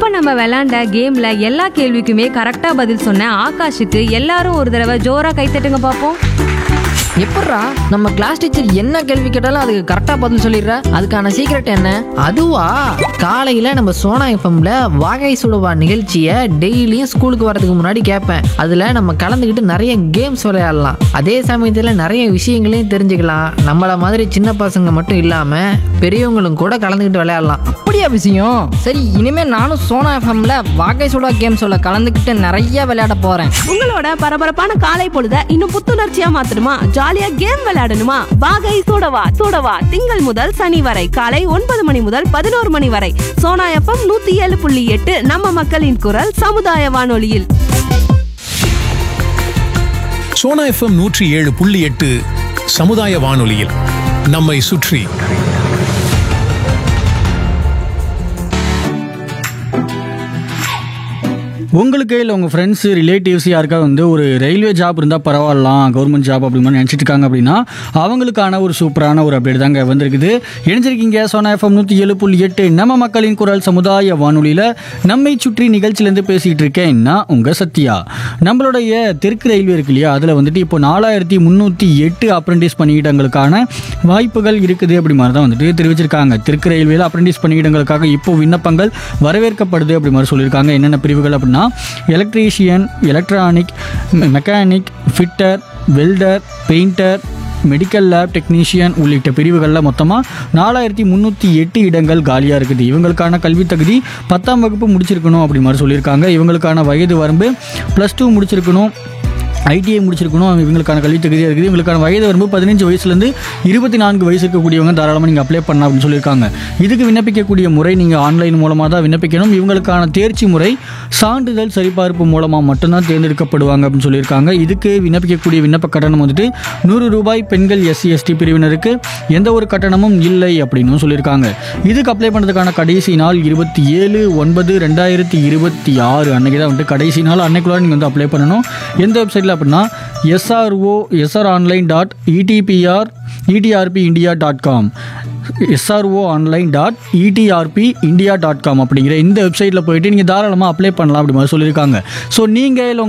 இப்ப நம்ம விளையாண்ட கேம்ல எல்லா கேள்விக்குமே கரெக்டா பதில் சொன்ன ஆகாஷுக்கு எல்லாரும் ஒரு தடவை ஜோரா கை தட்டுங்க பாப்போம் எப்பட்றா நம்ம கிளாஸ் டீச்சர் என்ன கேள்வி கேட்டாலும் அதுக்கு கரெக்டா பதில் சொல்லிடுற அதுக்கான சீக்ரெட் என்ன அதுவா காலையில நம்ம சோனா எஃப்எம்ல வாகை சுடுவா நிகழ்ச்சியை டெய்லியும் ஸ்கூலுக்கு வரதுக்கு முன்னாடி கேட்பேன் அதுல நம்ம கலந்துக்கிட்டு நிறைய கேம்ஸ் விளையாடலாம் அதே சமயத்துல நிறைய விஷயங்களையும் தெரிஞ்சுக்கலாம் நம்மள மாதிரி சின்ன பசங்க மட்டும் இல்லாம பெரியவங்களும் கூட கலந்துக்கிட்டு விளையாடலாம் அப்படியா விஷயம் சரி இனிமே நானும் சோனா எஃப்எம்ல வாகை சுடா கேம் சொல்ல கலந்துக்கிட்டு நிறைய விளையாட போறேன் உங்களோட பரபரப்பான காலை பொழுத இன்னும் புத்துணர்ச்சியா மாத்தணுமா ஜாலியா கேம் விளையாடணுமா வாகை சூடவா சூடவா திங்கள் முதல் சனி வரை காலை ஒன்பது மணி முதல் பதினோரு மணி வரை சோனா எஃப்எம் நூத்தி ஏழு புள்ளி எட்டு நம்ம மக்களின் குரல் சமுதாய வானொலியில் சோனா எஃப்எம் நூற்றி ஏழு புள்ளி எட்டு சமுதாய வானொலியில் நம்மை சுற்றி உங்களுக்கு இல்லை உங்கள் ஃப்ரெண்ட்ஸு ரிலேட்டிவ்ஸ் யாருக்கா வந்து ஒரு ரயில்வே ஜாப் இருந்தால் பரவாயில்லாம் கவர்மெண்ட் ஜாப் அப்படி மாதிரி நினச்சிட்டு இருக்காங்க அப்படின்னா அவங்களுக்கான ஒரு சூப்பரான ஒரு அப்டேட் தாங்க வந்திருக்குது இணைஞ்சிருக்கீங்க சோனா எஃப்எம் நூற்றி ஏழு புள்ளி எட்டு நம்ம மக்களின் குரல் சமுதாய வானொலியில் நம்மை சுற்றி நிகழ்ச்சியிலேருந்து பேசிகிட்டு இருக்கேன் நான் உங்கள் சத்யா நம்மளுடைய தெற்கு ரயில்வே இருக்கு இல்லையா அதில் வந்துட்டு இப்போ நாலாயிரத்தி முந்நூற்றி எட்டு அப்ரெண்டிஸ் பணியிடங்களுக்கான வாய்ப்புகள் இருக்குது அப்படி மாதிரி தான் வந்துட்டு தெரிவிச்சிருக்காங்க தெற்கு ரயில்வேல அப்ரெண்டிஸ் பணியிடங்களுக்காக இப்போ விண்ணப்பங்கள் வரவேற்கப்படுது அப்படி மாதிரி சொல்லியிருக்காங்க என்னென்ன பிரிவுகள் அப்படின்னா electrician electronic mechanic fitter welder painter medical lab technician உள்ளிட்ட பிரிவுகளில் மொத்தமாக நாலாயிரத்தி முந்நூற்றி எட்டு இடங்கள் காலியாக இருக்குது இவங்களுக்கான கல்வித் தகுதி பத்தாம் வகுப்பு முடிச்சிருக்கணும் அப்படி மாதிரி சொல்லியிருக்காங்க இவங்களுக்கான வயது வரம்பு ப்ளஸ் டூ முடிச்சிருக்கணும் ஐடிஐ முடிச்சிருக்கணும் இவங்களுக்கான கல்வி தகுதியாக இருக்குது இவங்களுக்கான வயது வரம்பு பதினஞ்சு வயசுலேருந்து இருபத்தி நான்கு வயசு இருக்கக்கூடியவங்க தாராளமாக நீங்கள் அப்ளை பண்ணலாம் அப்படின்னு சொல்லியிருக்காங்க இதுக்கு விண்ணப்பிக்கக்கூடிய முறை நீங்கள் ஆன்லைன் மூலமாக தான் விண்ணப்பிக்கணும் இவங்களுக்கான தேர்ச்சி முறை சான்றிதழ் சரிபார்ப்பு மூலமாக மட்டும்தான் தேர்ந்தெடுக்கப்படுவாங்க அப்படின்னு சொல்லியிருக்காங்க இதுக்கு விண்ணப்பிக்கக்கூடிய விண்ணப்ப கட்டணம் வந்துட்டு நூறு ரூபாய் பெண்கள் எஸ்சி எஸ்டி பிரிவினருக்கு எந்த ஒரு கட்டணமும் இல்லை அப்படின்னு சொல்லியிருக்காங்க இதுக்கு அப்ளை பண்ணுறதுக்கான கடைசி நாள் இருபத்தி ஏழு ஒன்பது ரெண்டாயிரத்தி இருபத்தி ஆறு அன்னைக்கு தான் வந்துட்டு கடைசி நாள் அன்னைக்குள்ள நீங்கள் வந்து அப்ளை பண்ணணும் எந்த வெப்சைட்டில் அப்படின்னா SRO SR online dot EDPR ETRP India dot com SRO online dot ETRP India dot com அப்படிங்கிற இந்த வெப்சைட்டில் போயிட்டு நீங்கள் தாராளமாக அப்ளை பண்ணலாம் அப்படி மாதிரி சொல்லியிருக்காங்க ஸோ நீங்கள் இல்லை